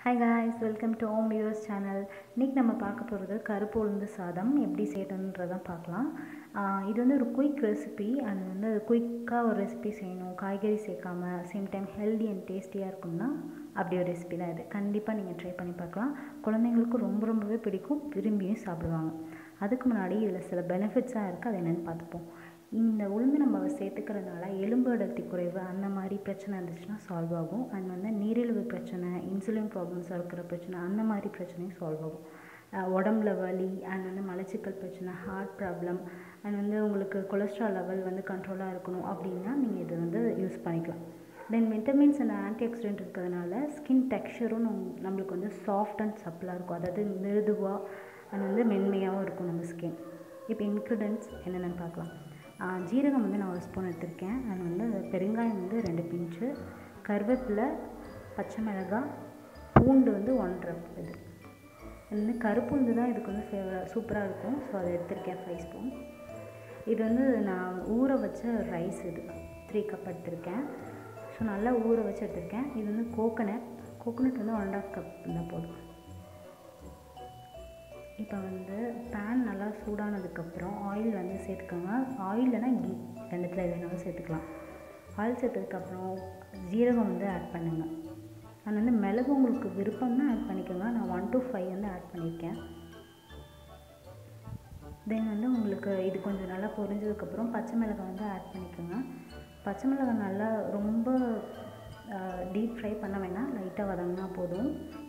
hi guys welcome to ஓம் viewers channel இன்றைக்கி நம்ம பார்க்க போகிறது கருப்பு உளுந்து சாதம் எப்படி செய்யணுன்றதான் பார்க்கலாம் ஆஹ் இது வந்து ஒரு குயிக் ரெசிபி அது வந்து குயிக்காக ஒரு ரெசிபி செய்யணும் காய்கறி சேர்க்காம சேம் டைம் ஹெல்தி அண்ட் டேஸ்டியாக இருக்கும்னா அப்படி ஒரு ரெசிபி தான் இது கண்டிப்பாக நீங்கள் ட்ரை பண்ணி பார்க்கலாம் குழந்தைங்களுக்கும் ரொம்ப ரொம்பவே பிடிக்கும் விரும்பியும் சாப்பிடுவாங்க அதுக்கு முன்னாடி இதில் சில பெனிஃபிட்ஸாக இருக்குது அது என்னென்னு பார்த்துப்போம் இந்த உளுந்து நம்ம சேர்த்துக்கிறதுனால எலும்பு அடர்த்தி குறைவு அந்த மாதிரி பிரச்சனை இருந்துச்சுன்னா சால்வ் ஆகும் அண்ட் வந்து நீரிழிவு பிரச்சனை இன்சுலின் ப்ராப்ளம்ஸ் இருக்கிற பிரச்சனை அந்த மாதிரி பிரச்சனையும் சால்வ் ஆகும் அஹ் உடம்புல வலி அண்ட் வந்து மலச்சிக்கல் பிரச்சனை ஹார்ட் ப்ராப்ளம் அண்ட் வந்து உங்களுக்கு கொலஸ்ட்ரால் லெவல் வந்து கண்ட்ரோலாக இருக்கணும் அப்படின்னா நீங்கள் இது வந்து யூஸ் பண்ணிக்கலாம் then vitamins and antioxidant இருக்கிறதுனால ஸ்கின் டெக்ஸ்சரும் நம்மளுக்கு வந்து சாஃப்ட் அண்ட் சப்பிளாக இருக்கும் அதாவது மிருதுவாக அண்ட் வந்து மென்மையாகவும் இருக்கும் நம்ம ஸ்கின் இப்போ இன்க்ரீடியன்ட்ஸ் என்னென்னு பார்க்கலாம் ஆஹ் ஜீரகம் வந்து நான் ஒரு ஸ்பூன் எடுத்திருக்கேன் அது வந்து பெருங்காயம் வந்து ரெண்டு பிஞ்சு கருவேப்பிலை பச்சை மிளகாய் பூண்டு வந்து ஒன்றரை இது இது வந்து கருப்புண்டு தான் இதுக்கு வந்து ஃபேவரா சூப்பராக இருக்கும் ஸோ அதை எடுத்திருக்கேன் ஃபைவ் ஸ்பூன் இது வந்து நான் ஊற வச்ச ரைஸ் இது த்ரீ கப் எடுத்திருக்கேன் ஸோ நல்லா ஊற வச்சு எடுத்திருக்கேன் இது வந்து கோகனட் கோகனட் வந்து ஒன் அண்ட் ஆஃப் கப் இருந்தால் போதும் இப்போ வந்து பேன் நல்லா சூடானதுக்கப்புறம் ஆயில் வந்து சேர்த்துக்கோங்க ஆயில் இல்லைனா கீ ரெண்டுத்தில் எது வேணாலும் சேர்த்துக்கலாம் ஆயில் சேர்த்ததுக்கப்புறம் ஜீரகம் வந்து ஆட் பண்ணுங்கள் அது வந்து மிளகு உங்களுக்கு விருப்பம்னா ஆட் பண்ணிக்கோங்க நான் ஒன் to ஃபைவ் வந்து ஆட் பண்ணியிருக்கேன் தென் வந்து உங்களுக்கு இது கொஞ்சம் நல்லா பொரிஞ்சதுக்கப்புறம் பச்சை மிளகாய் வந்து ஆட் பண்ணிக்கோங்க பச்சை மிளகாய் நல்லா ரொம்ப டீப் ஃப்ரை பண்ண வேணாம் லைட்டாக வதங்கினா போதும்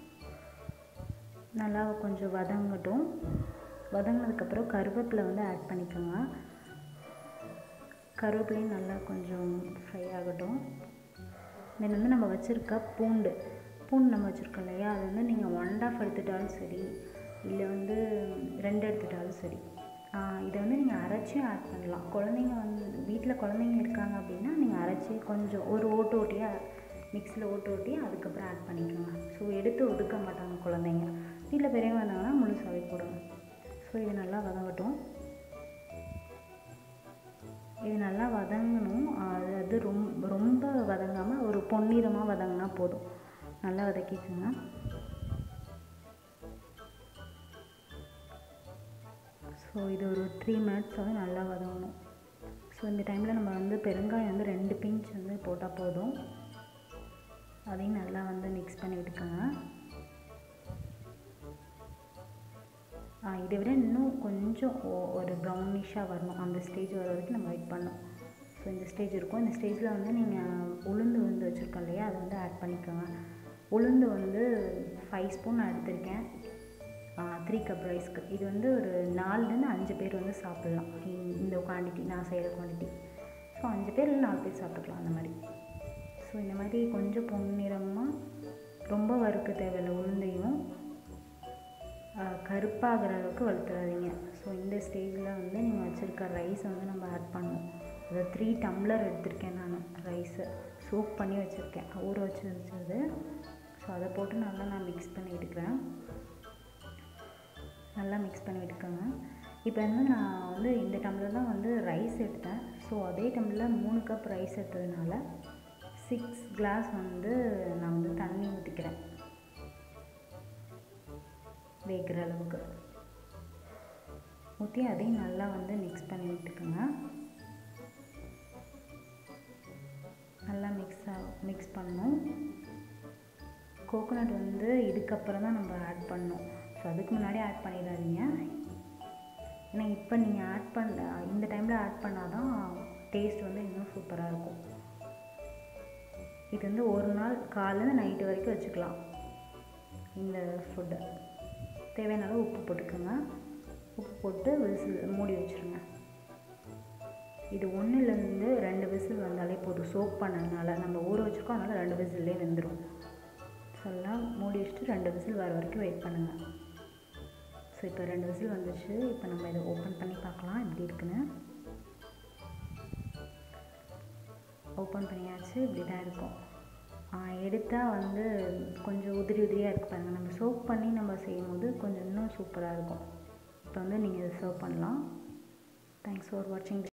நல்லா கொஞ்சம் வதங்கட்டும் வதங்கினதுக்கப்புறம் கருவேப்பிலை வந்து ஆட் பண்ணிக்கோங்க கருவேப்பிலையும் நல்லா கொஞ்சம் ஃப்ரை ஆகட்டும் தென் வந்து நம்ம வச்சுருக்க பூண்டு பூண்டு நம்ம வச்சுருக்கோம் இல்லையா அது வந்து நீங்கள் ஒன் ஆஃப் எடுத்துட்டாலும் சரி இல்லை வந்து ரெண்டு எடுத்துட்டாலும் சரி இதை வந்து நீங்கள் அரைச்சியும் ஆட் பண்ணலாம் குழந்தைங்க வந்து வீட்டில் குழந்தைங்க இருக்காங்க அப்படின்னா நீங்கள் அரைச்சி கொஞ்சம் ஒரு ஓட்டு ஓட்டியாக மிக்ஸியில் ஓட்டு ஓட்டி அதுக்கப்புறம் ஆட் பண்ணிக்கோங்க ஸோ எடுத்து ஒதுக்க மாட்டாங்க குழந்தைங்க வீட்டில் பெரியவங்க இருந்தாங்கன்னா முழுசாவே போடுங்க ஸோ இது நல்லா வதங்கட்டும் இது நல்லா வதங்கணும் அது அது ரொம்ப ரொம்ப வதங்காமல் ஒரு பொன்னிறமாக வதங்கினா போதும் நல்லா வதக்கிக்கோங்க ஸோ இது ஒரு த்ரீ மினிட்ஸ் வந்து நல்லா வதங்கணும் ஸோ இந்த டைமில் நம்ம வந்து பெருங்காயம் வந்து ரெண்டு பிஞ்ச் வந்து போட்டால் போதும் அதையும் நல்லா வந்து மிக்ஸ் பண்ணி விட்டுக்கோங்க இதை விட இன்னும் கொஞ்சம் ஒ- ஒரு ப்ரௌனிஷாக வரணும் அந்த ஸ்டேஜ் வர வரைக்கும் நம்ம வெயிட் பண்ணணும் ஸோ இந்த ஸ்டேஜ் இருக்கும் இந்த ஸ்டேஜில் வந்து நீங்கள் உளுந்து உளுந்து வச்சுருக்கோம் இல்லையா அதை வந்து ஆட் பண்ணிக்கோங்க உளுந்து வந்து ஃபைவ் ஸ்பூன் நான் எடுத்திருக்கேன் த்ரீ கப் ரைஸ்க்கு இது வந்து ஒரு நாலுலேருந்து அஞ்சு பேர் வந்து சாப்பிட்லாம் இந்த- இந்த குவான்டிட்டி நான் செய்கிற குவான்டிட்டி ஸோ அஞ்சு பேர் இல்லை நாலு பேர் சாப்பிட்டுக்கலாம் அந்த மாதிரி ஸோ இந்த மாதிரி கொஞ்சம் பொன்னிறமாக ரொம்ப வறுக்க தேவையில்லை உளுந்தையும் ஆஹ் கருப்பாகிற அளவுக்கு வறுத்துறாதீங்க ஸோ இந்த ஸ்டேஜில் வந்து நீங்கள் வச்சுருக்க ரைஸ் வந்து நம்ம ஆட் பண்ணணும் அதை த்ரீ டம்ளர் எடுத்திருக்கேன் நான் ரைஸை சோப் பண்ணி வச்சுருக்கேன் ஊற வச்சு வச்சது ஸோ அதை போட்டு நல்லா நான் மிக்ஸ் பண்ணி விட்டுக்கிறேன் நல்லா மிக்ஸ் பண்ணி விட்டுக்கோங்க இப்போ வந்து நான் வந்து இந்த டம்ளர் தான் வந்து ரைஸ் எடுத்தேன் ஸோ அதே டம்ளரில் மூணு கப் ரைஸ் எடுத்ததுனால சிக்ஸ் கிளாஸ் வந்து நான் வந்து தண்ணி ஊற்றிக்கிறேன் வேகிற அளவுக்கு ஊற்றி அதையும் நல்லா வந்து மிக்ஸ் பண்ணி விட்டுக்கோங்க நல்லா மிக்ஸ் மிக்ஸ் பண்ணணும் கோகோனட் வந்து இதுக்கப்புறம் தான் நம்ம ஆட் பண்ணணும் ஸோ அதுக்கு முன்னாடி ஆட் பண்ணிடாதீங்க ஏன்னா இப்போ நீங்கள் ஆட் பண்ண இந்த டைமில் ஆட் பண்ணால் தான் டேஸ்ட் வந்து இன்னும் சூப்பராக இருக்கும் இது வந்து ஒரு நாள் காலையில் நைட்டு வரைக்கும் வச்சுக்கலாம் இந்த ஃபுட்டை தேவையான அளவு உப்பு போட்டுக்கோங்க உப்பு போட்டு விசில் மூடி வச்சுருங்க இது ஒன்றுலேருந்து ரெண்டு விசில் வந்தாலே போதும் சோப் பண்ணதுனால நம்ம ஊற வச்சுருக்கோம் அதனால் ரெண்டு விசில்லே வெந்துடும் ஸோ எல்லாம் மூடி வச்சுட்டு ரெண்டு விசில் வர வரைக்கும் வெயிட் பண்ணுங்கள் ஸோ இப்போ ரெண்டு விசில் வந்துச்சு இப்போ நம்ம இதை ஓப்பன் பண்ணி பார்க்கலாம் எப்படி இருக்குன்னு ஓப்பன் பண்ணியாச்சு இப்படி தான் இருக்கும் எடுத்தால் வந்து கொஞ்சம் உதிரி உதிரியாக இருக்கு பாருங்கள் நம்ம சோப் பண்ணி நம்ம செய்யும் போது கொஞ்சம் இன்னும் சூப்பராக இருக்கும் இப்போ வந்து நீங்கள் இதை சர்வ் பண்ணலாம் தேங்க்ஸ் ஃபார் வாட்சிங்